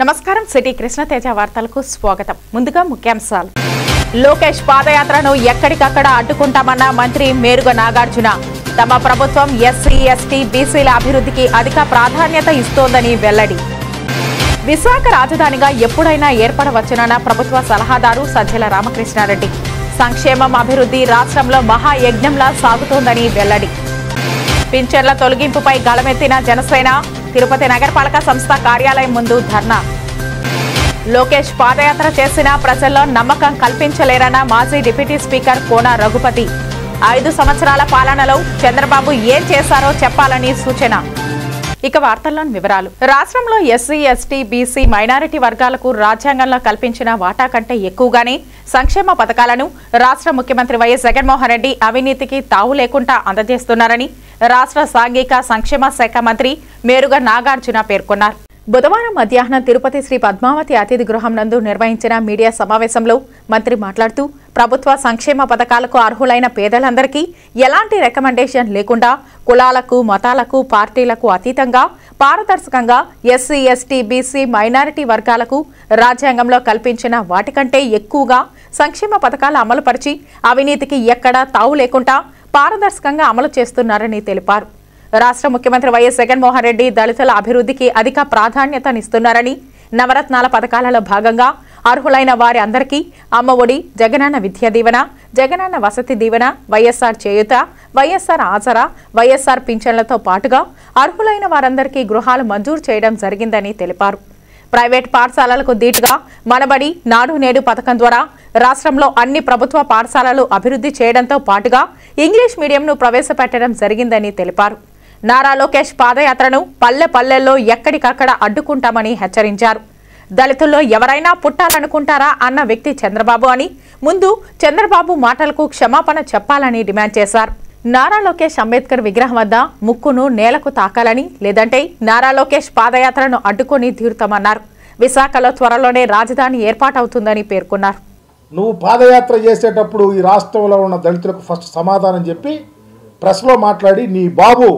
నమస్కారం సిటీ కృష్ణతేజ వార్తలకు స్వాగతం ముందుగా ముఖ్యాంశాలు లోకేష్ పాదయాత్రను ఎక్కడికక్కడ అడ్డుకుంటామన్న మంత్రి మేరుగ నాగార్జున తమ ప్రభుత్వం ఎస్సీ ఎస్టీ బీసీల అభివృద్ధికి అధిక ప్రాధాన్యత ఇస్తోందని వెల్లడి విశాఖ రాజధానిగా ఎప్పుడైనా ఏర్పడవచ్చునన్న ప్రభుత్వ సలహాదారు సజ్జల రామకృష్ణారెడ్డి సంక్షేమం అభివృద్ధి రాష్ట్రంలో మహాయజ్ఞంలా సాగుతోందని వెల్లడి పింఛన్ల తొలగింపుపై గళమెత్తిన జనసేన తిరుపతి నగరపాలక సంస్థ కార్యాలయం ముందు ధర్నా లోకేష్ పాదయాత్ర చేసిన ప్రజల్లో నమ్మకం కల్పించలేరన్న మాజీ డిప్యూటీ స్పీకర్ కోన రఘుపతి ఐదు సంవత్సరాల పాలనలో చంద్రబాబు ఏం చేశారో చెప్పాలని సూచన ఇక వార్తల్లోని వివరాలు రాష్ట్రంలో ఎస్సీ ఎస్టీ బీసీ మైనారిటీ వర్గాలకు రాజ్యాంగంలో కల్పించిన వాటా కంటే ఎక్కువగానే సంక్షేమ పథకాలను రాష్ట్ర ముఖ్యమంత్రి వైఎస్ జగన్మోహన్ రెడ్డి అవినీతికి తావు లేకుండా అందజేస్తున్నారని రాష్ట్ర సాంఘిక సంక్షేమ శాఖ మంత్రి మేరుగ నాగార్జున పేర్కొన్నారు బుధవారం మధ్యాహ్నం తిరుపతి శ్రీ పద్మావతి అతిథి గృహం నందు నిర్వహించిన మీడియా సమావేశంలో మంత్రి మాట్లాడుతూ ప్రభుత్వ సంక్షేమ పథకాలకు అర్హులైన పేదలందరికీ ఎలాంటి రికమెండేషన్ లేకుండా కులాలకు మతాలకు పార్టీలకు అతీతంగా పారదర్శకంగా ఎస్సీ ఎస్టీ బీసీ మైనారిటీ వర్గాలకు రాజ్యాంగంలో కల్పించిన వాటికంటే ఎక్కువగా సంక్షేమ పథకాలు అమలుపరిచి అవినీతికి ఎక్కడా తావు లేకుండా పారదర్శకంగా అమలు చేస్తున్నారని తెలిపారు రాష్ట్ర ముఖ్యమంత్రి వైఎస్ జగన్మోహన్ రెడ్డి దళితుల అభివృద్ధికి అధిక ప్రాధాన్యతనిస్తున్నారని నవరత్నాల పథకాలలో భాగంగా అర్హులైన వారి అందరికీ అమ్మఒడి జగనన్న విద్యా దీవెన జగనన్న వసతి దీవెన వైఎస్ఆర్ చేయుత వైఎస్ఆర్ ఆసరా వైఎస్ఆర్ పింఛన్లతో పాటుగా అర్హులైన వారందరికీ గృహాలు మంజూరు చేయడం జరిగిందని తెలిపారు ప్రైవేట్ పాఠశాలలకు దీటుగా మనబడి నాడు నేడు పథకం ద్వారా రాష్ట్రంలో అన్ని ప్రభుత్వ పాఠశాలలు అభివృద్ధి చేయడంతో పాటుగా ఇంగ్లీష్ మీడియంను ప్రవేశపెట్టడం జరిగిందని తెలిపారు నారా లోకేష్ పాదయాత్రను పల్లె పల్లెల్లో ఎక్కడికక్కడ అడ్డుకుంటామని హెచ్చరించారు దళితుల్లో ఎవరైనా పుట్టాలనుకుంటారా అన్న వ్యక్తి చంద్రబాబు అని ముందు చంద్రబాబు మాటలకు క్షమాపణ చెప్పాలని డిమాండ్ చేశారు నారా లోకేష్ అంబేద్కర్ విగ్రహం వద్ద ముక్కును నేలకు తాకాలని లేదంటే నారా లోకేష్ పాదయాత్రను అడ్డుకొని తీరుతామన్నారు విశాఖలో త్వరలోనే రాజధాని ఏర్పాటవుతుందని పేర్కొన్నారు నువ్వు పాదయాత్ర చేసేటప్పుడు ఈ రాష్ట్రంలో ఉన్న దళితులకు ఫస్ట్ సమాధానం చెప్పి ప్రెస్లో మాట్లాడి నీ బాబు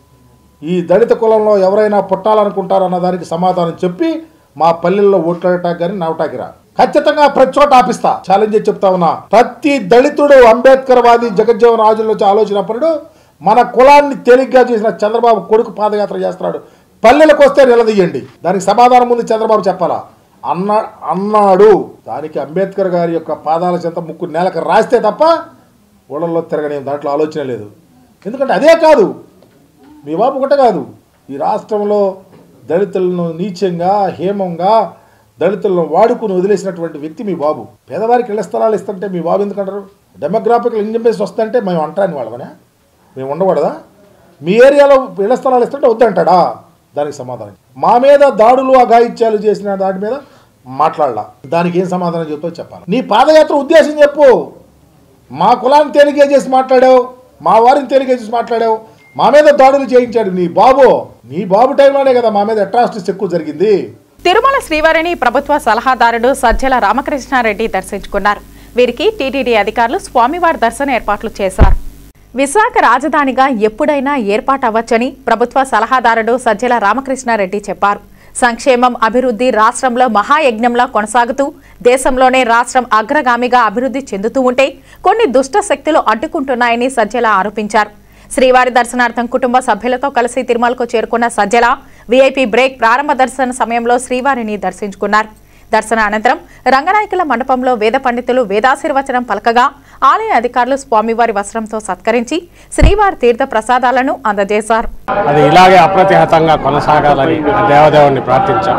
ఈ దళిత కులంలో ఎవరైనా పుట్టాలనుకుంటారన్న దానికి సమాధానం చెప్పి మా పల్లెల్లో ఓట్లాడటానికి కానీ నవ్వటానికి రా ఖచ్చితంగా ప్రతి చోట ఆపిస్తా ఛాలెంజ్ చేసి చెప్తా ఉన్నా ప్రతి దళితుడు అంబేద్కర్ వాది జగజ్జీవన్ రాజుల వచ్చి ఆలోచనప్పుడు మన కులాన్ని తేలిగ్గా చేసిన చంద్రబాబు కొడుకు పాదయాత్ర చేస్తున్నాడు పల్లెలకు వస్తే నిలదీయండి దానికి సమాధానం ముందు చంద్రబాబు చెప్పాలా అన్న అన్నాడు దానికి అంబేద్కర్ గారి యొక్క పాదాల చెంత ముక్కు నేలకు రాస్తే తప్ప ఊళ్ళల్లో తిరగనే దాంట్లో ఆలోచన లేదు ఎందుకంటే అదే కాదు మీ బాబు ఒకటే కాదు ఈ రాష్ట్రంలో దళితులను నీచంగా హేమంగా దళితులను వాడుకుని వదిలేసినటువంటి వ్యక్తి మీ బాబు పేదవారికి ఇళ్ల స్థలాలు ఇస్తుంటే మీ బాబు ఎందుకంటారు డెమోగ్రాఫికల్ ఇంజంబేస్ వస్తుంటే మేము అంటారని వాళ్ళమనే మేము ఉండకూడదా మీ ఏరియాలో ఇళ్ల స్థలాలు ఇస్తుంటే వద్దంటాడా దానికి సమాధానం మా మీద దాడులు అఘాయిత్యాలు చేసిన దాని మీద మాట్లాడలా దానికి ఏం సమాధానం చెప్తావు చెప్పాలి నీ పాదయాత్ర ఉద్దేశం చెప్పు మా కులాన్ని తేలికే చేసి మాట్లాడావు మా వారిని తేలికే చేసి మాట్లాడావు మా మీద దాడులు చేయించాడు నీ బాబు నీ బాబు టైంలోనే కదా మా మీద అట్రాసిటీస్ ఎక్కువ జరిగింది తిరుమల శ్రీవారిని ప్రభుత్వ సలహాదారుడు సజ్జల రామకృష్ణారెడ్డి దర్శించుకున్నారు వీరికి టీటీడీ అధికారులు స్వామివారి దర్శన ఏర్పాట్లు చేశారు విశాఖ రాజధానిగా ఎప్పుడైనా ఏర్పాటవ్వచ్చని ప్రభుత్వ సలహాదారుడు సజ్జల రామకృష్ణారెడ్డి చెప్పారు సంక్షేమం అభివృద్ధి రాష్ట్రంలో మహాయజ్ఞంలా కొనసాగుతూ దేశంలోనే రాష్ట్రం అగ్రగామిగా అభివృద్ధి చెందుతూ ఉంటే కొన్ని దుష్ట శక్తులు అడ్డుకుంటున్నాయని సజ్జల ఆరోపించారు శ్రీవారి దర్శనార్థం కుటుంబ సభ్యులతో కలిసి తిరుమలకు చేరుకున్న సజ్జల వీఐపీ బ్రేక్ ప్రారంభ దర్శన సమయంలో శ్రీవారిని దర్శించుకున్నారు దర్శన అనంతరం రంగనాయకుల మండపంలో వేద పండితులు వేదాశీర్వచనం పలకగా ఆలయ అధికారులు స్వామివారి వస్త్రంతో సత్కరించి శ్రీవారి తీర్థ ప్రసాదాలను అందజేశారు అది ఇలాగే అప్రతిహతంగా కొనసాగాలని ఆ దేవదేవుణ్ణి ప్రార్థించాం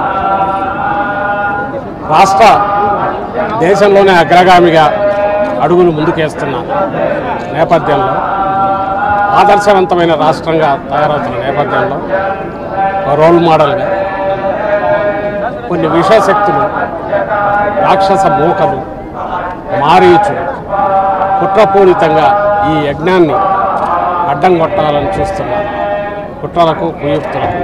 రాష్ట్ర దేశంలోనే అగ్రగామిగా అడుగులు ముందుకేస్తున్న నేపథ్యంలో ఆదర్శవంతమైన రాష్ట్రంగా తయారవుతున్న నేపథ్యంలో ఒక రోల్ మోడల్గా కొన్ని విషశక్తులు రాక్షస మూకలు మారీచులు కుట్రపూరితంగా ఈ యజ్ఞాన్ని అడ్డం కొట్టాలని చూస్తున్నారు కుట్రలకు కుయుక్తులకు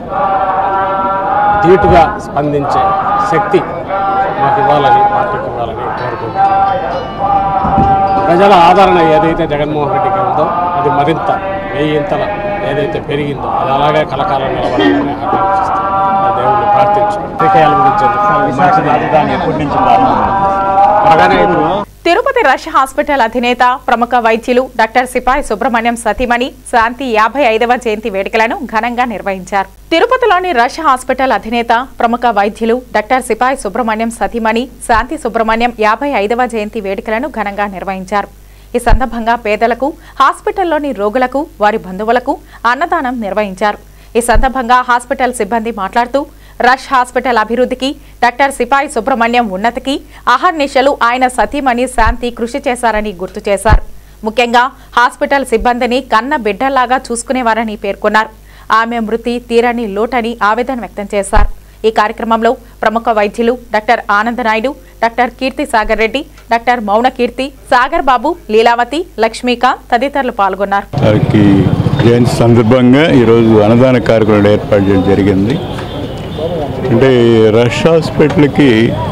ధీటుగా స్పందించే శక్తి మాకు ఇవ్వాలని పార్టీకి ఇవ్వాలని కోరుకుంటున్నాను ప్రజల ఆదరణ ఏదైతే జగన్మోహన్ రెడ్డికి ఉందో అది మరింత వెయ్యింతల ఏదైతే పెరిగిందో అది అలాగే కలకాలం నిలబడాలని ఆకాంక్షిస్తాను దేవుడిని ప్రార్థించి టీకాయాల గురించి మంచిది ఎప్పటి నుంచి ప్రారంభం త్వరగానే ఇప్పుడు తిరుపతి రష్ హాస్పిటల్ అధినేత ప్రముఖ వైద్యులు డాక్టర్ సిపాయి సుబ్రహ్మణ్యం సతీమణి శాంతి యాభై ఐదవ జయంతి వేడుకలను ఘనంగా నిర్వహించారు తిరుపతిలోని రష్ హాస్పిటల్ అధినేత ప్రముఖ వైద్యులు డాక్టర్ సిపాయి సుబ్రహ్మణ్యం సతీమణి శాంతి సుబ్రహ్మణ్యం యాభై ఐదవ జయంతి వేడుకలను ఘనంగా నిర్వహించారు ఈ సందర్భంగా పేదలకు హాస్పిటల్లోని రోగులకు వారి బంధువులకు అన్నదానం నిర్వహించారు ఈ సందర్భంగా హాస్పిటల్ సిబ్బంది మాట్లాడుతూ రష్ హాస్పిటల్ అభివృద్ధికి డాక్టర్ సిపాయి సుబ్రహ్మణ్యం ఉన్నతికి అహర్నిశలు ఆయన సతీమణి శాంతి కృషి చేశారని గుర్తు చేశారు ముఖ్యంగా హాస్పిటల్ సిబ్బందిని కన్న బిడ్డల్లాగా చూసుకునేవారని పేర్కొన్నారు ఆమె మృతి తీరని లోటని ఆవేదన వ్యక్తం చేశారు ఈ కార్యక్రమంలో ప్రముఖ వైద్యులు doctor Anandanaidu doctor Keerthi Sagar Reddy doctor Mounakeerthi Sagar Babu Leelavathi Lakshmikanth తదితరులు పాల్గొన్నారు వారికి జయంతి సందర్భంగా ఈరోజు అన్నదాన కార్యక్రమాలు ఏర్పాటు చేయడం జరిగింది అంటే రష్ హాస్పిటల్కి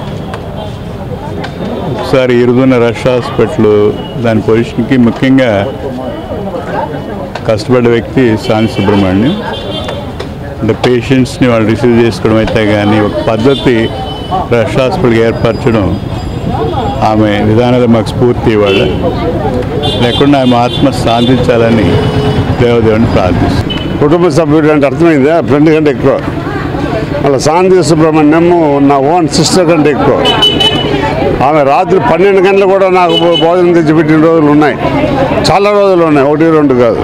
ఒకసారి ఇరుదున్న రష్ హాస్పిటల్ దాని పొజిషన్కి ముఖ్యంగా కష్టపడ్డ వ్యక్తి శాంతి సుబ్రహ్మణ్యం అంటే పేషెంట్స్ని వాళ్ళు రిసీవ్ చేసుకోవడం అయితే కానీ ఒక పద్ధతి రష్ హాస్పిటల్కి ఏర్పరచడం ఆమె విధానాలు మాకు స్ఫూర్తి ఇవ్వాలి లేకుండా ఆమె ఆత్మ శాంతించాలని దేవదేవుని ప్రార్థిస్తుంది కుటుంబ సభ్యుడు అంటే అర్థమైందా ఫ్రెండ్ కంటే ఎక్కువ మళ్ళీ శాంతి సుబ్రహ్మణ్యం నా ఓన్ సిస్టర్ కంటే ఎక్కువ ఆమె రాత్రి పన్నెండు గంటలు కూడా నాకు భో- భోజనం తెచ్చిపెట్టిన రోజులు ఉన్నాయి చాలా రోజులు ఉన్నాయి ఒకటి రెండు కాదు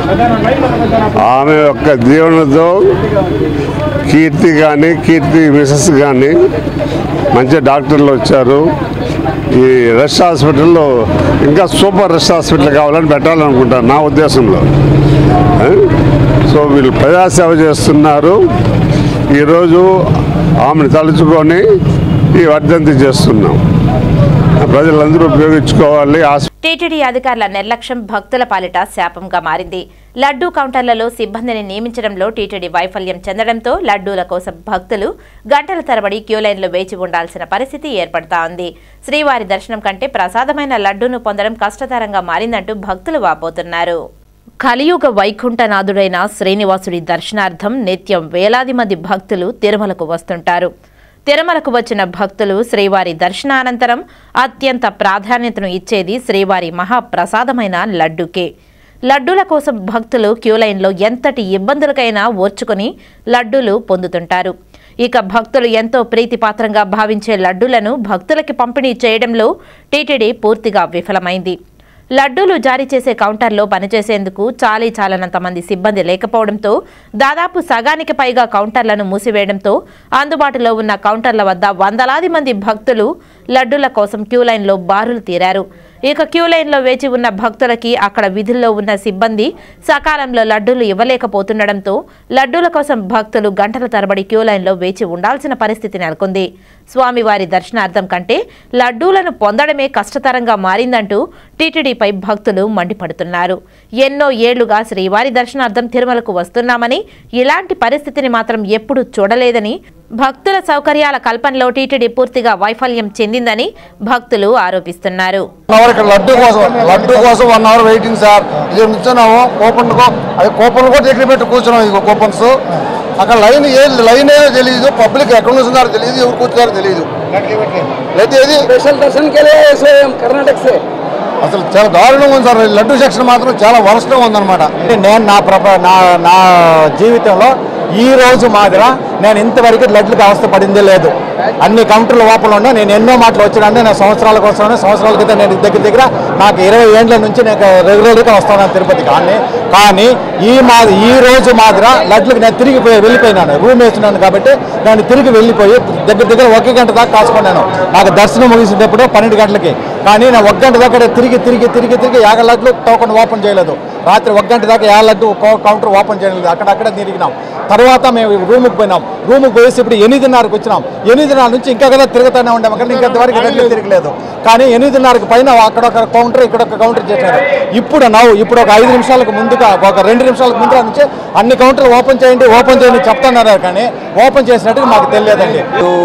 ఆమె యొక్క దీవెనతో కీర్తి కానీ కీర్తి మిసెస్ కానీ మంచి డాక్టర్లు వచ్చారు ఈ రెస్ట్ హాస్పిటల్లో ఇంకా సూపర్ రెస్ట్ హాస్పిటల్ కావాలని పెట్టాలనుకుంటాను నా ఉద్దేశంలో ఆ? సో వీళ్ళు ప్రజాసేవ చేస్తున్నారు ఈరోజు ఆమెను తలుచుకొని ఈ వర్ధంతి చేస్తున్నాం ప్రజలందరూ ఉపయోగించుకోవాలి ఆస్ టీటీడీ అధికారుల నిర్లక్ష్యం భక్తుల పాలిట శాపంగా మారింది లడ్డూ కౌంటర్లలో సిబ్బందిని నియమించడంలో టీటీడీ వైఫల్యం చెందడంతో లడ్డూల కోసం భక్తులు గంటల తరబడి క్యూ లైన్లో వేచి ఉండాల్సిన పరిస్థితి ఏర్పడతా ఉంది శ్రీవారి దర్శనం కంటే ప్రసాదమైన లడ్డూను పొందడం కష్టతరంగా మారిందంటూ భక్తులు వాపోతున్నారు కలియుగ వైకుంఠనాథుడైన శ్రీనివాసుడి దర్శనార్థం నిత్యం వేలాది మంది భక్తులు తిరుమలకు వస్తుంటారు తిరుమలకు వచ్చిన భక్తులు శ్రీవారి దర్శనానంతరం అత్యంత ప్రాధాన్యతను ఇచ్చేది శ్రీవారి మహాప్రసాదమైన లడ్డుకే లడ్డూల కోసం భక్తులు క్యూ లైన్లో ఎంతటి ఇబ్బందులకైనా ఓర్చుకొని లడ్డూలు పొందుతుంటారు ఇక భక్తులు ఎంతో ప్రీతిపాత్రంగా భావించే లడ్డూలను భక్తులకి పంపిణీ చేయడంలో టీటీడీ పూర్తిగా విఫలమైంది లడ్డూలు జారీ చేసే కౌంటర్లో పనిచేసేందుకు చాలీ చాలనంత మంది సిబ్బంది లేకపోవడంతో దాదాపు సగానికి పైగా కౌంటర్లను మూసివేయడంతో అందుబాటులో ఉన్న కౌంటర్ల వద్ద వందలాది మంది భక్తులు లడ్డూల కోసం క్యూ లైన్లో బారులు తీరారు ఇక క్యూ లైన్లో వేచి ఉన్న భక్తులకి అక్కడ విధుల్లో ఉన్న సిబ్బంది సకాలంలో లడ్డూలు ఇవ్వలేకపోతుండడంతో లడ్డూల కోసం భక్తులు గంటల తరబడి క్యూ లైన్లో వేచి ఉండాల్సిన పరిస్థితి నెలకొంది స్వామివారి దర్శనార్థం కంటే లడ్డూలను పొందడమే కష్టతరంగా మారిందంటూ టీటీడీపై భక్తులు మండిపడుతున్నారు ఎన్నో ఏళ్లుగా శ్రీవారి దర్శనార్థం తిరుమలకు వస్తున్నామని ఇలాంటి పరిస్థితిని మాత్రం ఎప్పుడూ చూడలేదని భక్తుల సౌకర్యాల కల్పనలో టీటీడీ పూర్తిగా వైఫల్యం చెందిందని భక్తులు ఆరోపిస్తున్నారు వన్ అవర్ ఇక్కడ లడ్డు కోసం లడ్డు కోసం వన్ అవర్ వెయిటింగ్ సార్ ఇది నిల్చున్నాము కూపన్ అది కూపన్ కూడా దగ్గర పెట్టి కూర్చున్నాం ఇక కూపన్స్ అక్కడ లైన్ ఏ లైన్ ఏదో తెలియదు పబ్లిక్ ఎక్కడ నుంచున్నారో తెలియదు ఎవరు కూర్చున్నారో తెలియదు అయితే ఏది स्पेशल दर्शन के लिए ऐसे हम कर्नाटक से అసలు చాలా దారుణంగా ఉంది సార్ ఈ లడ్డు సెక్షన్ మాత్రం చాలా వరస్ట్గా ఉందన్నమాట నేను నా ప్రప నా నా జీవితంలో ఈ రోజు మాదిర నేను ఇంతవరకు లడ్లకు అవస్థ పడిందే లేదు అన్ని కౌంటర్ల ఓపెన్ ఉన్నా నేను ఎన్నో మాటలు వచ్చినంటే నా సంవత్సరాల కోసం సంవత్సరాల క్రితం నేను దగ్గర దగ్గర నాకు ఇరవై ఏండ్ల నుంచి నేను రెగ్యులర్గా వస్తాను తిరుపతి కానీ కానీ ఈ మా ఈ రోజు మాదిర లడ్లకు నేను తిరిగి పోయి- వెళ్ళిపోయినాను రూమ్ వేసినాను కాబట్టి నేను తిరిగి వెళ్ళిపోయి దగ్గర దగ్గర ఒక గంట దాకా కాసుకున్నాను నాకు దర్శనం ముగిసేటప్పుడు పన్నెండు గంటలకి కానీ నేను ఒక గంట దాకా తిరిగి తిరిగి తిరిగి తిరిగి యాగ లడ్లు టోకన్ ఓపెన్ చేయలేదు రాత్రి ఒక గంట దాకా యా లడ్డు కౌ- కౌంటర్ ఓపెన్ చేయలేదు అక్కడక్కడ తిరిగినాం తర్వాత మేము రూముకి పోయినాం రూముకి పోయేసి ఇప్పుడు ఎనిమిదిన్నరకు వచ్చినాం ఎనిమిదిన్నర నుంచి ఇంకా కదా తిరుగుతూనే ఉండాం కానీ ఇంకంతవరకు లడ్లు తిరగలేదు కానీ ఎనిమిదిన్నరకు పైన అక్కడ ఒక కౌంటర్ ఇక్కడ ఒక కౌంటర్ చేశారు ఇప్పుడు నవ్వు ఇప్పుడు ఒక ఐదు నిమిషాలకు ముందుగా ఒక రెండు నిమిషాలకు ముందుగా నుంచి అన్ని కౌంటర్లు ఓపెన్ చేయండి ఓపెన్ చేయండి చెప్తున్నారు కానీ ఓపెన్ చేసినట్టుగా మాకు తెలియదండి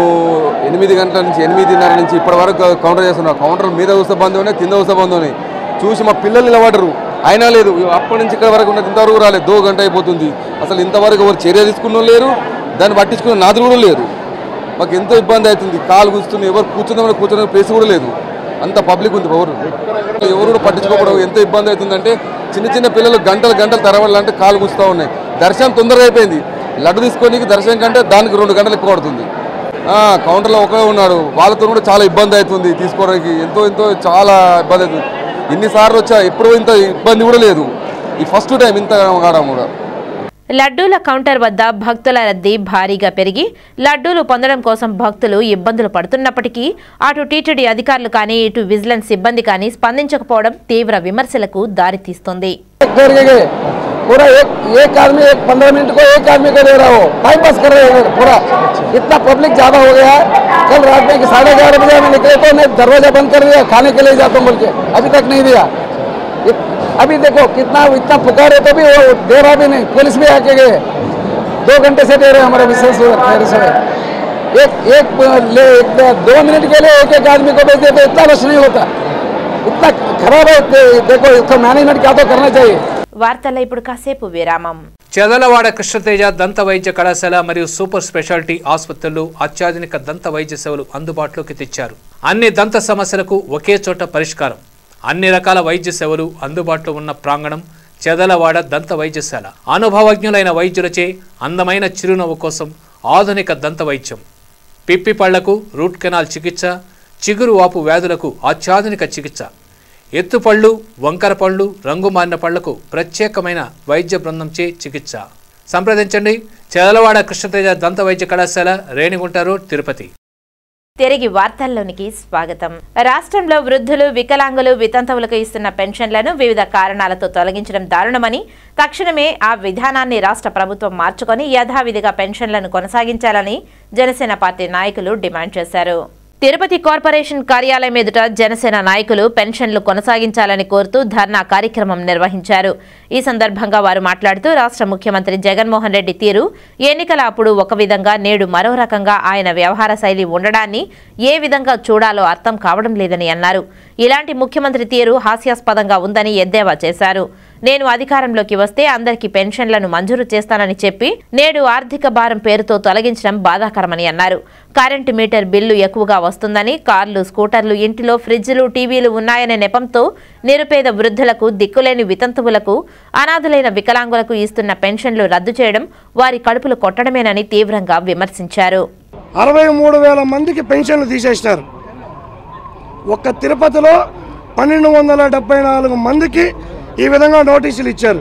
ఎనిమిది గంటల నుంచి ఎనిమిదిన్నర నుంచి ఇప్పటి వరకు కౌంటర్ చేస్తున్నారు కౌంటర్ మీద చూస్తే బంద్ ఉన్నాయి కింద చూస్తే బంద్ ఉన్నాయి చూసి మా పిల్లలు నిలబడరు అయినా లేదు అప్పటి నుంచి ఇక్కడ వరకు ఉన్నది ఇంతవరకు రాలేదు దో గంట అయిపోతుంది అసలు ఇంతవరకు ఎవరు చర్య తీసుకున్న లేరు దాన్ని పట్టించుకునే నాదులు కూడా లేదు మాకు ఎంతో ఇబ్బంది అవుతుంది కాలు కూర్చుని ఎవరు కూర్చుందామని కూర్చునే ప్లేస్ కూడా లేదు అంత పబ్లిక్ ఉంది ఎవరు ఎవరు కూడా పట్టించుకోవడం ఎంత ఇబ్బంది అవుతుందంటే చిన్న చిన్న పిల్లలు గంటలు గంటలు తరవాలంటే కాలు కూస్తూ ఉన్నాయి దర్శనం తొందరగా అయిపోయింది లడ్డు తీసుకొని దర్శనం కంటే దానికి రెండు గంటలు ఎక్కువ పడుతుంది ఆ, కౌంటర్లో ఒకడే ఉన్నాడు వాళ్ళతో కూడా చాలా ఇబ్బంది అవుతుంది తీసుకోవడానికి ఎంతో ఎంతో చాలా ఇబ్బంది అవుతుంది ఇన్నిసార్లు వచ్చా ఎప్పుడు ఇంత ఇబ్బంది కూడా లేదు ఈ ఫస్ట్ టైం ఇంత కావడం కూడా లడ్డూల కౌంటర్ వద్ద భక్తుల రద్దీ భారీగా పెరిగి లడ్డూలు పొందడం కోసం భక్తులు ఇబ్బందులు పడుతున్నప్పటికీ అటు టీటీడీ అధికారులు కానీ ఇటు విజిలెన్స్ సిబ్బంది కానీ స్పందించకపోవడం తీవ్ర విమర్శలకు దారితీస్తోంది करके गए पूरा एक एक आदमी एक पंद्रह मिनट को एक आदमी को दे रहा हो टाइम पास कर रहे हैं पूरा इतना पब्लिक ज्यादा हो गया है कल रात में साढ़े ग्यारह बजे में निकले तो मैं दरवाजा बंद कर दिया खाने के लिए जाता हूँ बोल के अभी तक नहीं दिया इत- अभी देखो कितना इतना पुकारे तो भी वो दे रहा भी नहीं पुलिस भी आके गए दो घंटे से दे रहे हैं हमारे विशेष खैर से एक एक ले एक दो मिनट के लिए एक एक आदमी को भेज देते इतना रश नहीं होता इतना खराब है देखो इसका मैनेजमेंट क्या तो करना चाहिए వార్తల్లో ఇప్పుడు కాసేపు విరామం చెదలవాడ కృష్ణతేజ దంత వైద్య కళాశాల మరియు సూపర్ స్పెషాలిటీ ఆసుపత్రులు అత్యాధునిక దంత వైద్య సేవలు అందుబాటులోకి తెచ్చారు అన్ని దంత సమస్యలకు ఒకే చోట పరిష్కారం అన్ని రకాల వైద్య సేవలు అందుబాటులో ఉన్న ప్రాంగణం చెదలవాడ దంత వైద్యశాల అనుభవజ్ఞులైన వైద్యులచే అందమైన చిరునవ్వు కోసం ఆధునిక దంత వైద్యం పిప్పి పళ్లకు రూట్ కెనాల్ చికిత్స చిగురు వాపు వ్యాధులకు అత్యాధునిక చికిత్స ఎత్తుపళ్ళు వంకర పళ్ళు రంగు మారిన పళ్లకు ప్రత్యేకమైన వైద్య బృందంచే చికిత్స సంప్రదించండి చెదలవాడ కృష్ణతేజ దంత వైద్య కళాశాల రేణిగుంట రోడ్ తిరుపతి తిరిగి వార్తల్లోనికి స్వాగతం రాష్ట్రంలో వృద్ధులు వికలాంగులు వితంతువులకు ఇస్తున్న పెన్షన్లను వివిధ కారణాలతో తొలగించడం దారుణమని తక్షణమే ఆ విధానాన్ని రాష్ట్ర ప్రభుత్వం మార్చుకొని యథావిధిగా పెన్షన్లను కొనసాగించాలని జనసేన పార్టీ నాయకులు డిమాండ్ చేశారు తిరుపతి కార్పొరేషన్ కార్యాలయం ఎదుట జనసేన నాయకులు పెన్షన్లు కొనసాగించాలని కోరుతూ ధర్నా కార్యక్రమం నిర్వహించారు ఈ సందర్భంగా వారు మాట్లాడుతూ రాష్ట్ర ముఖ్యమంత్రి జగన్మోహన్ రెడ్డి తీరు ఎన్నికల అప్పుడు ఒక విధంగా నేడు మరో రకంగా ఆయన వ్యవహార శైలి ఉండడాన్ని ఏ విధంగా చూడాలో అర్థం కావడం లేదని అన్నారు ఇలాంటి ముఖ్యమంత్రి తీరు హాస్యాస్పదంగా ఉందని ఎద్దేవా చేశారు నేను అధికారంలోకి వస్తే అందరికీ పెన్షన్లను మంజూరు చేస్తానని చెప్పి నేడు ఆర్థిక భారం పేరుతో తొలగించడం బాధాకరమని అన్నారు కరెంటు మీటర్ బిల్లు ఎక్కువగా వస్తుందని కార్లు స్కూటర్లు ఇంటిలో ఫ్రిడ్జ్లు టీవీలు ఉన్నాయనే నెపంతో నిరుపేద వృద్ధులకు దిక్కులేని వితంతువులకు అనాథులైన వికలాంగులకు ఇస్తున్న పెన్షన్లు రద్దు చేయడం వారి కడుపులు కొట్టడమేనని తీవ్రంగా విమర్శించారు అరవై మూడు వేల మందికి పెన్షన్లు తీసేసినారు ఒక్క తిరుపతిలో పన్నెండు వందల డెబ్బై నాలుగు మందికి ఈ విధంగా నోటీసులు ఇచ్చారు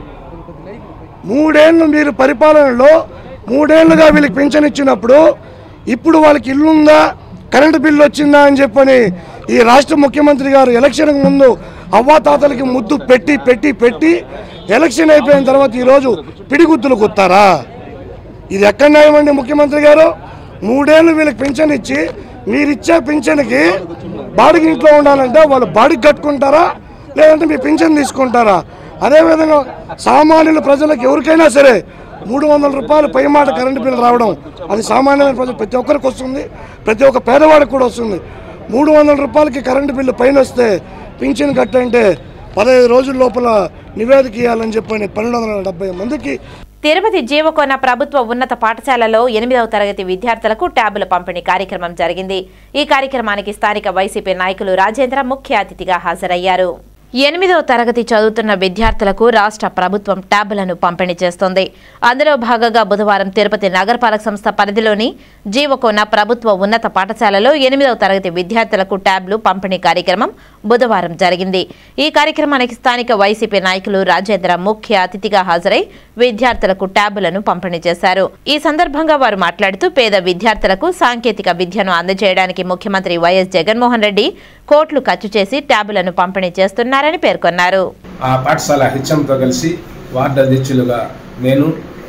మూడేళ్ళు మీరు పరిపాలనలో మూడేళ్లుగా వీళ్ళకి పెన్షన్ ఇచ్చినప్పుడు ఇప్పుడు వాళ్ళకి ఇల్లుందా కరెంటు బిల్లు వచ్చిందా అని చెప్పని ఈ రాష్ట్ర ముఖ్యమంత్రి గారు ఎలక్షన్కి ముందు అవ్వాతాతలకి ముద్దు పెట్టి పెట్టి పెట్టి ఎలక్షన్ అయిపోయిన తర్వాత ఈరోజు పిడిగుద్దులు కుత్తారా ఇది ఎక్కడ న్యాయమండి ముఖ్యమంత్రి గారు మూడేళ్ళు వీళ్ళకి పెన్షన్ ఇచ్చి మీరు ఇచ్చే పెన్షన్కి బాడికి ఇంట్లో ఉండాలంటే వాళ్ళు బాడికి కట్టుకుంటారా లేదంటే మీ పెన్షన్ తీసుకుంటారా అదేవిధంగా సామాన్యుల ప్రజలకు ఎవరికైనా సరే మూడు వందల రూపాయలు పై మాట కరెంటు బిల్లు రావడం అది సామాన్యమైన ప్రజలు ప్రతి ఒక్కరికి వస్తుంది ప్రతి ఒక్క పేదవాడికి కూడా వస్తుంది మూడు వందల రూపాయలకి కరెంటు బిల్లు పైన వస్తే పింఛన్ కట్టంటే పదహైదు రోజుల లోపల నివేదిక ఇవ్వాలని చెప్పని పన్నెండు వందల డెబ్బై మందికి తిరుపతి జీవకోన ప్రభుత్వ ఉన్నత పాఠశాలలో ఎనిమిదవ తరగతి విద్యార్థులకు ట్యాబుల పంపిణీ కార్యక్రమం జరిగింది ఈ కార్యక్రమానికి స్థానిక వైసీపీ నాయకులు రాజేంద్ర ముఖ్య అతిథిగా హాజరయ్యారు ఎనిమిదవ తరగతి చదువుతున్న విద్యార్థులకు రాష్ట్ర ప్రభుత్వం ట్యాబులను పంపిణీ చేస్తోంది అందులో భాగంగా బుధవారం తిరుపతి నగరపాలక సంస్థ పరిధిలోని జీవకోన ప్రభుత్వ ఉన్నత పాఠశాలలో ఎనిమిదవ తరగతి విద్యార్థులకు ట్యాబ్లు పంపిణీ కార్యక్రమం బుధవారం జరిగింది ఈ కార్యక్రమానికి స్థానిక వైసీపీ నాయకులు రాజేంద్ర ముఖ్య అతిథిగా హాజరై విద్యార్థులకు ట్యాబులను పంపిణీ చేశారు ఈ సందర్భంగా వారు మాట్లాడుతూ పేద విద్యార్థులకు సాంకేతిక విద్యను అందజేయడానికి ముఖ్యమంత్రి వైఎస్ జగన్మోహన్ రెడ్డి కోట్లు ఖర్చు చేసి ట్యాబులను పంపిణీ చేస్తున్నారని పేర్కొన్నారు ఆ పాఠశాల హెచ్ఎంతో కలిసి వార్డు అధ్యక్షులుగా నేను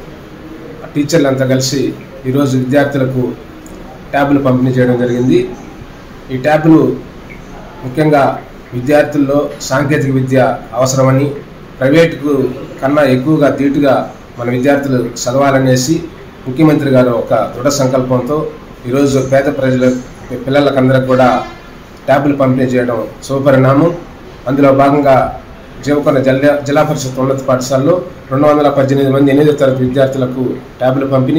టీచర్లంతా కలిసి ఈరోజు విద్యార్థులకు ట్యాబులు పంపిణీ చేయడం జరిగింది ఈ ట్యాబులు ముఖ్యంగా విద్యార్థుల్లో సాంకేతిక విద్య అవసరమని ప్రైవేటుకు కన్నా ఎక్కువగా తీటుగా మన విద్యార్థులు చదవాలనేసి ముఖ్యమంత్రి గారు ఒక దృఢ సంకల్పంతో ఈరోజు పేద ప్రజల పిల్లలకందరికి కూడా ట్యాబులు పంపిణీ చేయడం శుభపరిణామం అందులో భాగంగా జీవకొండ జిల్లా జిల్లా పరిషత్ ఉన్నత పాఠశాలలో రెండు వందల పద్దెనిమిది మంది ఎనిమిదో తరగతి విద్యార్థులకు ట్యాబులు పంపిణీ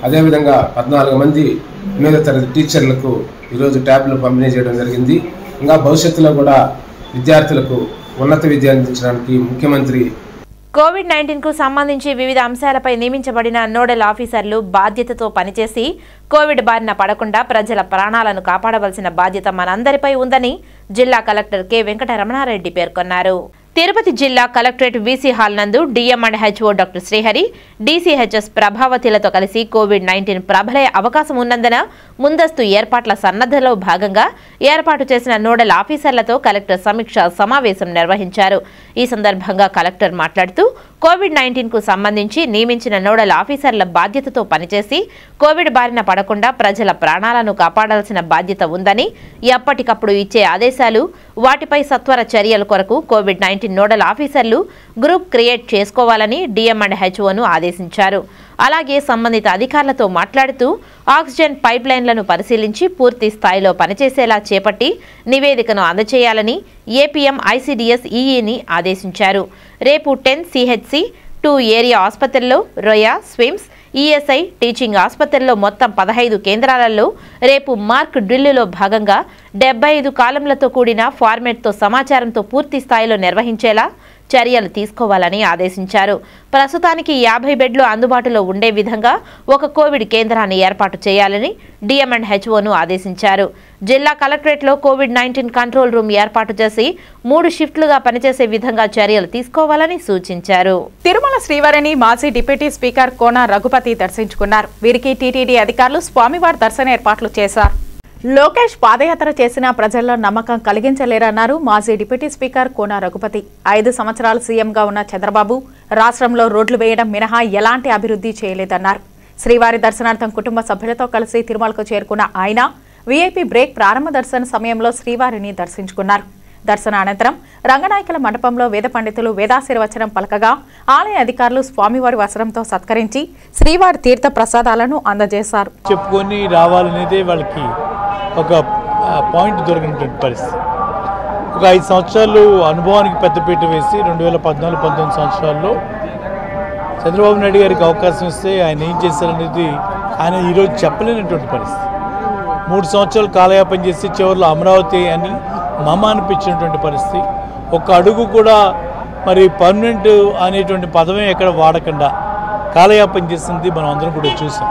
అదేవిధంగా పద్నాలుగు మంది ఎనిమిదో తరగతి టీచర్లకు ఈరోజు ట్యాబ్లు పంపిణీ చేయడం జరిగింది ఇంకా భవిష్యత్తులో కూడా విద్యార్థులకు ఉన్నత విద్య అందించడానికి ముఖ్యమంత్రి కోవిడ్ నైన్టీన్ కు సంబంధించి వివిధ అంశాలపై నియమించబడిన నోడల్ ఆఫీసర్లు బాధ్యతతో పనిచేసి కోవిడ్ బారిన పడకుండా ప్రజల ప్రాణాలను కాపాడవలసిన బాధ్యత మనందరిపై ఉందని జిల్లా కలెక్టర్ కె వెంకటరమణారెడ్డి పేర్కొన్నారు తిరుపతి జిల్లా కలెక్టరేట్ వీసీ హాల్ నందు DM and HO doctor Srihari DCHS ప్రభావతిలతో కలిసి కోవిడ్ నైన్టీన్ ప్రబలే అవకాశం ఉన్నందున ముందస్తు ఏర్పాట్ల సన్నద్ధలో భాగంగా ఏర్పాటు చేసిన నోడల్ ఆఫీసర్లతో కలెక్టర్ సమీక్ష సమావేశం నిర్వహించారు ఈ సందర్భంగా కలెక్టర్ మాట్లాడుతూ కోవిడ్ నైన్టీన్ కు సంబంధించి నియమించిన నోడల్ ఆఫీసర్ల బాధ్యతతో పనిచేసి కోవిడ్ బారిన పడకుండా ప్రజల ప్రాణాలను కాపాడాల్సిన బాధ్యత ఉందని ఎప్పటికప్పుడు ఇచ్చే ఆదేశాలు వాటిపై సత్వర చర్యల కొరకు కోవిడ్ నైన్టీన్ నోడల్ ఆఫీసర్లు గ్రూప్ క్రియేట్ చేసుకోవాలని డిఎం అండ్ హెచ్ఓను ఆదేశించారు అలాగే సంబంధిత అధికారులతో మాట్లాడుతూ ఆక్సిజన్ పైప్ లైన్లను పరిశీలించి పూర్తి స్థాయిలో పనిచేసేలా చేపట్టి నివేదికను అందజేయాలని ఏపీఎం ఐసీడీఎస్ ఈఈని ఆదేశించారు రేపు టెన్ సిహెచ్సి టూ ఏరియా ఆసుపత్రుల్లో రొయా స్విమ్స్ ఈఎస్ఐ టీచింగ్ ఆసుపత్రుల్లో మొత్తం పదహైదు కేంద్రాలలో రేపు మార్క్ డ్రిల్లులో భాగంగా డెబ్బై ఐదు కాలంలతో కూడిన ఫార్మెట్తో సమాచారంతో పూర్తి స్థాయిలో నిర్వహించేలా చర్యలు తీసుకోవాలని ఆదేశించారు ప్రస్తుతానికి యాభై బెడ్లు అందుబాటులో ఉండే విధంగా ఒక కోవిడ్ కేంద్రాన్ని ఏర్పాటు చేయాలని డిఎం అండ్ హెచ్ఓను ఆదేశించారు జిల్లా కలెక్టరేట్లో కోవిడ్ నైన్టీన్ కంట్రోల్ రూమ్ ఏర్పాటు చేసి మూడు షిఫ్ట్లుగా పనిచేసే విధంగా చర్యలు తీసుకోవాలని సూచించారు తిరుమల శ్రీవారిని మాజీ డిప్యూటీ స్పీకర్ కోన రఘుపతి దర్శించుకున్నారు వీరికి టీటీడీ అధికారులు స్వామివారి దర్శన ఏర్పాట్లు చేశారు లోకేష్ పాదయాత్ర చేసిన ప్రజల్లో నమ్మకం కలిగించలేరన్నారు మాజీ డిప్యూటీ స్పీకర్ కోన రఘుపతి ఐదు సంవత్సరాలు సీఎంగా ఉన్న చంద్రబాబు రాష్ట్రంలో రోడ్లు వేయడం మినహా ఎలాంటి అభివృద్ధి చేయలేదన్నారు శ్రీవారి దర్శనార్థం కుటుంబ సభ్యులతో కలిసి తిరుమలకు చేరుకున్న ఆయన వీఐపీ బ్రేక్ ప్రారంభ దర్శన సమయంలో శ్రీవారిని దర్శించుకున్నారు దర్శన అనంతరం రంగనాయకుల మండపంలో వేద పండితులు వేదాశీర్వచనం పలకగా ఆలయ అధికారులు స్వామివారి వస్త్రంతో సత్కరించి శ్రీవారి తీర్థ ప్రసాదాలను అందజేశారు చెప్పుకొని రావాలనేదే వాళ్ళకి ఒక ఆ, పాయింట్ దొరికినటువంటి పరిస్థితి ఒక ఐదు సంవత్సరాలు అనుభవానికి పెద్దపీట వేసి రెండు వేల పద్నాలుగు పంతొమ్మిది సంవత్సరాల్లో చంద్రబాబు నాయుడు గారికి అవకాశం ఇస్తే ఆయన ఏం చేశారనేది ఆయన ఈరోజు చెప్పలేనటువంటి పరిస్థితి మూడు సంవత్సరాలు కాలయాపన చేసి చివరిలో అమరావతి అని మమ అనిపించినటువంటి పరిస్థితి ఒక అడుగు కూడా మరి పర్మనెంట్ అనేటువంటి పదమే ఎక్కడ వాడకుండా కాలయాపన చేసింది మనం అందరం కూడా చూసాం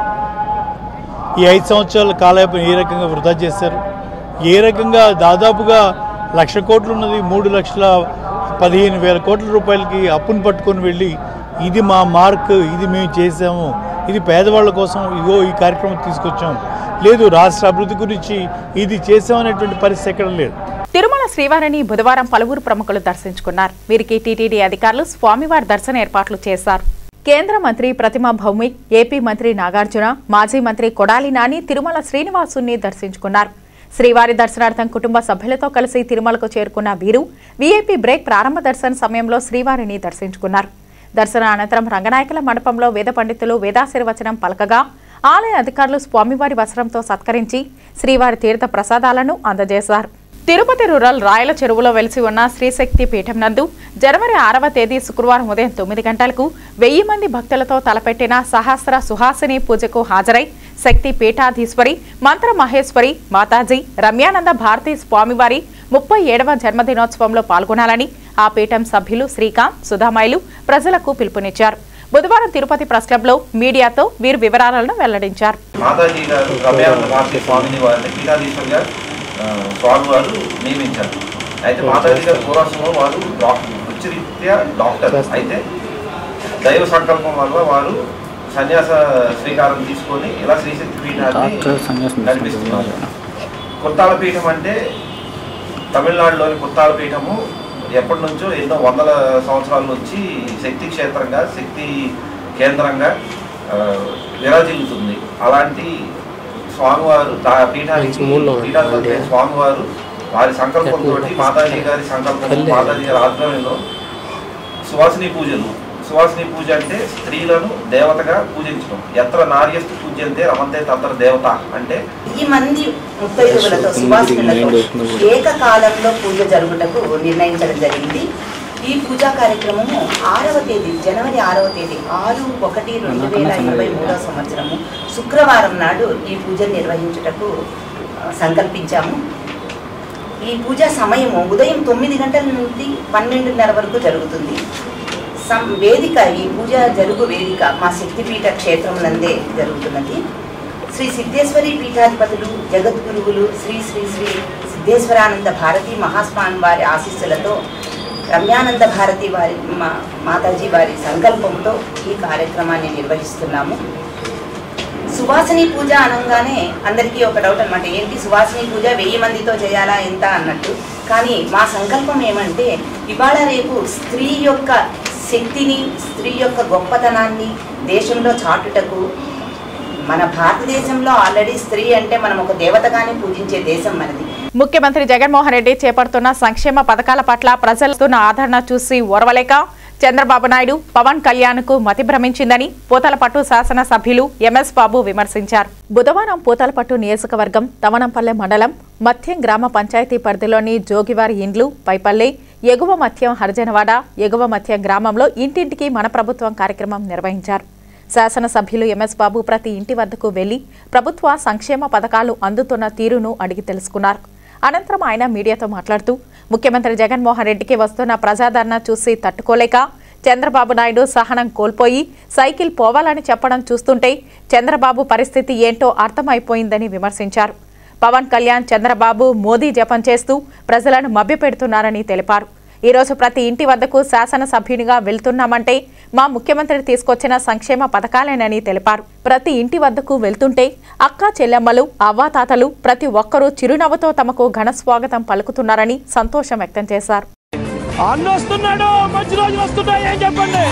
ఈ ఐదు సంవత్సరాల కాలయాపన ఏ రకంగా వృధా చేశారు ఏ రకంగా దాదాపుగా లక్ష కోట్లు ఉన్నది మూడు లక్షల పదిహేను వేల కోట్ల రూపాయలకి అప్పును పట్టుకొని వెళ్ళి ఇది మా మార్క్ ఇది మేము చేసాము ఇది పేదవాళ్ళ కోసం ఇగో ఈ కార్యక్రమం తీసుకొచ్చాం లేదు రాష్ట్ర అభివృద్ధి గురించి ఇది చేసామనేటువంటి పరిస్థితి ఎక్కడ లేదు తిరుమల శ్రీవారిని బుధవారం పలువురు ప్రముఖులు దర్శించుకున్నారు వీరికి టీటీడీ అధికారులు స్వామివారి దర్శన ఏర్పాట్లు చేశారు కేంద్ర మంత్రి ప్రతిమ భౌమిక్ ఏపీ మంత్రి నాగార్జున మాజీ మంత్రి కొడాలి నాని తిరుమల శ్రీనివాసుని దర్శించుకున్నారు శ్రీవారి దర్శనార్థం కుటుంబ సభ్యులతో కలిసి తిరుమలకు చేరుకున్న వీరు వీఐపీ బ్రేక్ ప్రారంభ దర్శన సమయంలో శ్రీవారిని దర్శించుకున్నారు దర్శన అనంతరం రంగనాయకుల మండపంలో వేద పండితులు వేదాశీర్వచనం పలకగా ఆలయ అధికారులు స్వామివారి వస్త్రంతో సత్కరించి శ్రీవారి తీర్థ ప్రసాదాలను అందజేశారు తిరుపతి రూరల్ రాయల చెరువులో వెలిసి ఉన్న శ్రీశక్తి పీఠం నందు జనవరి ఆరవ తేదీ శుక్రవారం ఉదయం తొమ్మిది గంటలకు వెయ్యి మంది భక్తులతో తలపెట్టిన సహస్ర సుహాసిని పూజకు హాజరై శక్తి పీఠాధీశ్వరి మంత్ర మహేశ్వరి మాతాజీ రమ్యానంద భారతీ స్వామివారి ముప్పై ఏడవ జన్మదినోత్సవంలో పాల్గొనాలని ఆ పీఠం సభ్యులు శ్రీకాంత్ సుధామైలు ప్రజలకు పిలుపునిచ్చారు బుధవారం తిరుపతి ప్రెస్ క్లబ్లో మీడియాతో వీరు వివరాలను వెల్లడించారు మాతాజీ గారు రమ్యానంద భారతి స్వామిని వారిని పీఠాధీశ్వరిగా ఆ, స్వామి వారు నియమించారు అయితే మాతాజీ గారు పూర్వాశ్రమంలో వారు డాక్టర్ వృత్తిరీత్యా డాక్టర్ అయితే దైవ సంకల్పం వల్ల వారు సన్యాస శ్రీకారం తీసుకొని ఇలా శ్రీశక్తి పీఠాన్ని నడిపిస్తున్నారు కుత్తాల పీఠం అంటే తమిళనాడులోని కుత్తాల పీఠము ఎప్పటి నుంచో ఎన్నో వందల సంవత్సరాల నుంచి శక్తి క్షేత్రంగా శక్తి కేంద్రంగా ఆ, విరాజిల్లుతుంది అలాంటి స్వామివారు దా- పీఠానికి పీఠాధిపతి అయిన స్వామివారు వారి సంకల్పంతో మాతాజీ గారి సంకల్పం మాతాజీ గారి ఆధ్వర్యంలో సువాసిని పూజలు సువాసిని పూజ అంటే స్త్రీలను దేవతగా పూజించడం ఎత్ర నార్యస్తు పూజ్యంతే రమంతే తత్ర దేవత అంటే ఈ మంది ముత్తైదువులతో సువాసనలతో ఏకకాలంలో పూజ జరుగుటకు నిర్ణయించడం జరిగింది ఈ పూజా కార్యక్రమము ఆరవ తేదీ జనవరి ఆరవ తేదీ ఆరు ఒకటి రెండు వేల ఇరవై మూడవ సంవత్సరము శుక్రవారం నాడు ఈ పూజ నిర్వహించుటకు ఆ, సంకల్పించాము ఈ పూజ సమయము ఉదయం తొమ్మిది గంటల నుండి పన్నెండున్నర వరకు జరుగుతుంది సం వేదిక ఈ పూజ జరుగు వేదిక మా శక్తిపీఠ క్షేత్రం నందే జరుగుతున్నది శ్రీ సిద్ధేశ్వరి పీఠాధిపతులు జగద్గురువులు శ్రీ శ్రీ శ్రీ సిద్ధేశ్వరానంద భారతి మహాస్వామి వారి ఆశీస్సులతో రమ్యానంద భారతి వారి మా మాతాజీ వారి సంకల్పంతో ఈ కార్యక్రమాన్ని నిర్వహిస్తున్నాము సువాసిని పూజ అనగానే అందరికీ ఒక డౌట్ అనమాట ఏంటి సువాసిని పూజ వెయ్యి మందితో చేయాలా ఎంత అన్నట్టు కానీ మా సంకల్పం ఏమంటే ఇవాళ రేపు స్త్రీ యొక్క శక్తిని స్త్రీ యొక్క గొప్పతనాన్ని దేశంలో చాటుటకు మన భారతదేశంలో ఆల్రెడీ స్త్రీ అంటే మనం ఒక దేవతగానే పూజించే దేశం మనది ముఖ్యమంత్రి జగన్మోహన్ రెడ్డి చేపడుతున్న సంక్షేమ పథకాల పట్ల ప్రజలస్తున్న ఆదరణ చూసి ఓర్వలేక చంద్రబాబు నాయుడు పవన్ కళ్యాణ్కు మతి భ్రమించిందని పూతలపట్టు శాసనసభ్యులు ఎంఎస్ బాబు విమర్శించారు బుధవారం పూతలపట్టు నియోజకవర్గం తవనంపల్లె మండలం మత్యం గ్రామ పంచాయతీ పరిధిలోని జోగివారి ఇండ్లు పైపల్లె ఎగువ మత్యం హరిజనవాడ ఎగువ మత్యం గ్రామంలో ఇంటింటికి మన ప్రభుత్వం కార్యక్రమం నిర్వహించారు శాసనసభ్యులు ఎంఎస్ బాబు ప్రతి ఇంటి వద్దకు వెళ్లి ప్రభుత్వ సంక్షేమ పథకాలు అందుతున్న తీరును అడిగి తెలుసుకున్నారు అనంతరం ఆయన మీడియాతో మాట్లాడుతూ ముఖ్యమంత్రి జగన్మోహన్ రెడ్డికి వస్తున్న ప్రజాదరణ చూసి తట్టుకోలేక చంద్రబాబు నాయుడు సహనం కోల్పోయి సైకిల్ పోవాలని చెప్పడం చూస్తుంటే చంద్రబాబు పరిస్థితి ఏంటో అర్థమైపోయిందని విమర్శించారు పవన్ కళ్యాణ్ చంద్రబాబు మోదీ జపం చేస్తూ ప్రజలను మభ్యపెడుతున్నారని తెలిపారు ఈ రోజు ప్రతి ఇంటి వద్దకు శాసనసభ్యునిగా వెళ్తున్నామంటే మా ముఖ్యమంత్రి తీసుకొచ్చిన సంక్షేమ పథకాలేనని తెలిపారు ప్రతి ఇంటి వద్దకు వెళ్తుంటే అక్క చెల్లెమ్మలు అవ్వాతాతలు ప్రతి ఒక్కరూ చిరునవ్వుతో తమకు ఘన స్వాగతం పలుకుతున్నారని సంతోషం వ్యక్తం చేశారు అన్న వస్తున్నాడు మంచి రోజులు వస్తున్నాయి ఏం చెప్పండి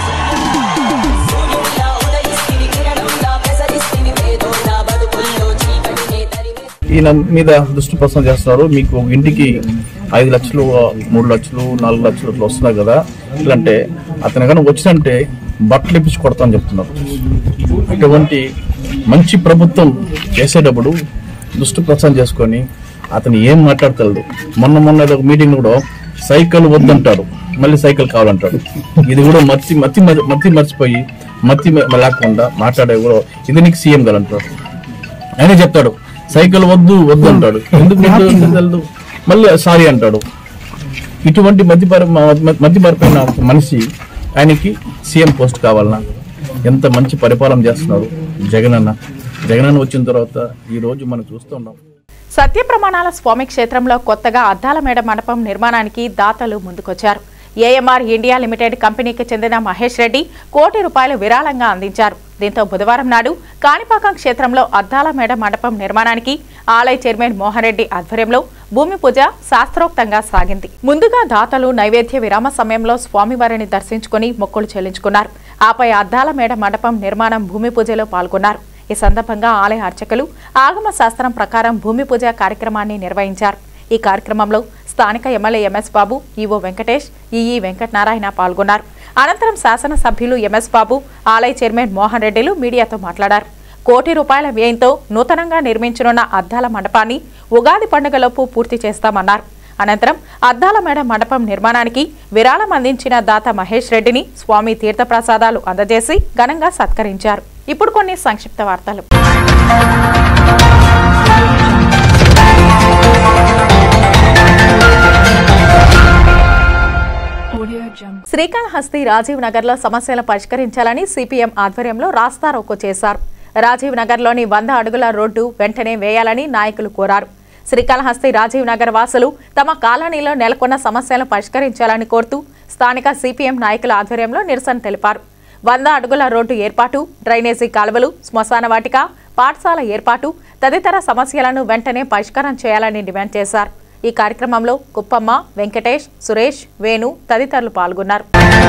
ఈయన మీద దృష్టి ప్రసన్న చేస్తున్నారు మీకు ఒక ఇంటికి ఐదు లక్షలు మూడు లక్షలు నాలుగు లక్షలు ఇట్లా వస్తున్నాయి కదా ఇలాంటే అతను కనుక వచ్చినంటే బట్టలు ఇప్పించి కొడతామని చెప్తున్నారు అటువంటి మంచి ప్రభుత్వం చేసేటప్పుడు దృష్టి ప్రసన్న చేసుకొని అతను ఏం మాట్లాడతలేదు మొన్న మొన్న ఏదో ఒక మీటింగ్ కూడా సైకిల్ వద్దంటాడు మళ్ళీ సైకిల్ కావాలంటాడు ఇది కూడా మర్చి మతి మతి మర్చిపోయి మతి లేకుండా మాట్లాడే కూడా ఇది నీకు సీఎం అంటాడు ఆయన చెప్తాడు సైకిల్ వద్దు వద్దు అంటాడు ఎందుకు వద్దు ఎందుకు తెలదు మళ్ళీ సారీ అంటాడు ఇటువంటి మధ్యపర మధ్యపరపైన మనిషి ఆయనకి సీఎం పోస్ట్ కావాలన్నా ఎంత మంచి పరిపాలన చేస్తున్నాడు జగనన్న జగనన్న వచ్చిన తర్వాత ఈ రోజు మనం చూస్తున్నాం సత్య ప్రమాణాల స్వామి క్షేత్రంలో కొత్తగా అద్దాల మేడ మండపం నిర్మాణానికి దాతలు ముందుకొచ్చారు ఏఎంఆర్ ఇండియా లిమిటెడ్ కంపెనీకి చెందిన మహేష్ రెడ్డి కోటి రూపాయలు విరాళంగా అందించారు దీంతో బుధవారం నాడు కాణిపాకం క్షేత్రంలో అద్దాల మేడ మండపం నిర్మాణానికి ఆలయ చైర్మన్ మోహన్ రెడ్డి ఆధ్వర్యంలో భూమి పూజ శాస్త్రోక్తంగా సాగింది ముందుగా దాతలు నైవేద్య విరామ సమయంలో స్వామివారిని దర్శించుకుని మొక్కులు చెల్లించుకున్నారు ఆపై అద్దాల మేడ మండపం నిర్మాణం భూమి పూజలో పాల్గొన్నారు ఈ సందర్భంగా ఆలయ అర్చకులు ఆగమ శాస్త్రం ప్రకారం భూమి పూజ కార్యక్రమాన్ని నిర్వహించారు ఈ కార్యక్రమంలో స్థానిక MLA MS Babu EO Venkatesh EE Venkatanarayana పాల్గొన్నారు అనంతరం శాసనసభ్యులు ఎంఎస్ బాబు ఆలయ చైర్మన్ మోహన్ రెడ్డిలు మీడియాతో మాట్లాడారు కోటి రూపాయల వ్యయంతో నూతనంగా నిర్మించనున్న అద్దాల మండపాన్ని ఉగాది పండుగలోపు పూర్తి చేస్తామన్నారు అనంతరం అద్దాల మేడ మండపం నిర్మాణానికి విరాళం అందించిన దాత మహేష్ రెడ్డిని స్వామి తీర్థప్రసాదాలు అందజేసి ఘనంగా సత్కరించారు ఇప్పుడు కొన్ని సంక్షిప్త వార్తలు శ్రీకాళహస్తి రాజీవ్ నగర్ లో సమస్యలు పరిష్కరించాలని సిపిఎం ఆధ్వర్యంలో రాస్తారోకో చేశారు రాజీవ్ నగర్ లోని వంద అడుగుల రోడ్డు వెంటనే వేయాలని నాయకులు కోరారు శ్రీకాళహస్తి రాజీవ్ నగర్ వాసులు తమ కాలనీలో నెలకొన్న సమస్యలను పరిష్కరించాలని కోరుతూ స్థానిక సిపిఎం నాయకుల ఆధ్వర్యంలో నిరసన తెలిపారు వంద అడుగుల రోడ్డు ఏర్పాటు డ్రైనేజీ కాలువలు శ్మశాన వాటిక పాఠశాల ఏర్పాటు తదితర సమస్యలను వెంటనే పరిష్కారం చేయాలని డిమాండ్ చేశారు ఈ కార్యక్రమంలో కుప్పమ్మ వెంకటేష్ సురేష్ వేణు తదితరులు పాల్గొన్నారు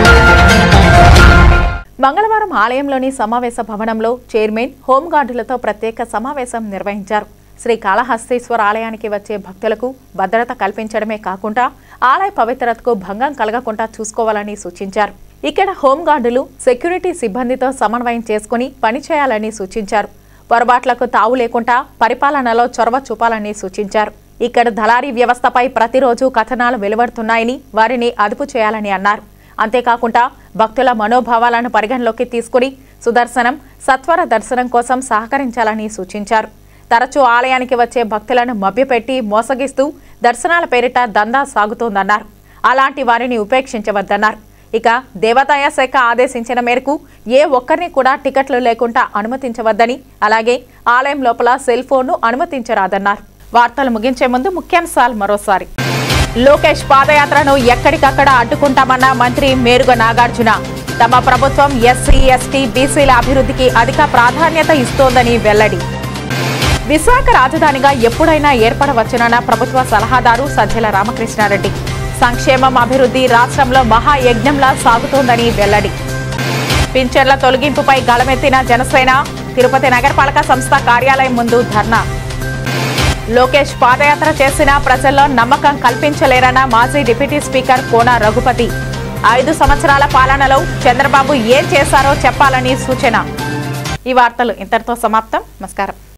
మంగళవారం ఆలయంలోని సమావేశ భవనంలో చైర్మన్ హోంగార్డులతో ప్రత్యేక సమావేశం నిర్వహించారు శ్రీ కాళహస్తీశ్వర ఆలయానికి వచ్చే భక్తులకు భద్రత కల్పించడమే కాకుండా ఆలయ పవిత్రతకు భంగం కలగకుండా చూసుకోవాలని సూచించారు ఇక్కడ హోంగార్డులు సెక్యూరిటీ సిబ్బందితో సమన్వయం చేసుకుని పనిచేయాలని సూచించారు పొరపాట్లకు తావు లేకుండా పరిపాలనలో చొరవ చూపాలని సూచించారు ఇక్కడ దళారీ వ్యవస్థపై ప్రతిరోజు కథనాలు వెలువడుతున్నాయని వారిని అదుపు చేయాలని అన్నారు అంతేకాకుండా భక్తుల మనోభావాలను పరిగణలోకి తీసుకుని సుదర్శనం సత్వర దర్శనం కోసం సహకరించాలని సూచించారు తరచూ ఆలయానికి వచ్చే భక్తులను మభ్యపెట్టి మోసగిస్తూ దర్శనాల పేరిట దందా సాగుతోందన్నారు అలాంటి వారిని ఉపేక్షించవద్దన్నారు ఇక దేవాదాయ శాఖ ఆదేశించిన మేరకు ఏ ఒక్కరిని కూడా టికెట్లు లేకుండా అనుమతించవద్దని అలాగే ఆలయం లోపల సెల్ ఫోన్ను అనుమతించరాదన్నారు వార్తలు ముగించే ముందు ముఖ్యాంశాలు మరోసారి లోకేష్ పాదయాత్రను ఎక్కడికక్కడ అడ్డుకుంటామన్న మంత్రి మేరుగ నాగార్జున తమ ప్రభుత్వం ఎస్సీ ఎస్టీ బీసీల అభివృద్ధికి అధిక ప్రాధాన్యత ఇస్తోందని వెల్లడి విశాఖ రాజధానిగా ఎప్పుడైనా ఏర్పడవచ్చునన్న ప్రభుత్వ సలహాదారు సజ్జల రామకృష్ణారెడ్డి సంక్షేమం అభివృద్ధి రాష్ట్రంలో మహాయజ్ఞంలా సాగుతోందని వెల్లడి పింఛన్ల తొలగింపుపై గళమెత్తిన జనసేన తిరుపతి నగరపాలక సంస్థ కార్యాలయం ముందు ధర్నా లోకేష్ పాదయాత్ర చేసిన ప్రజల్లో నమ్మకం కల్పించలేరన్న మాజీ డిప్యూటీ స్పీకర్ కోన రఘుపతి ఐదు సంవత్సరాల పాలనలో చంద్రబాబు ఏం చేశారో చెప్పాలని సూచన ఈ వార్తలు ఇంతటితో సమాప్తం నమస్కారం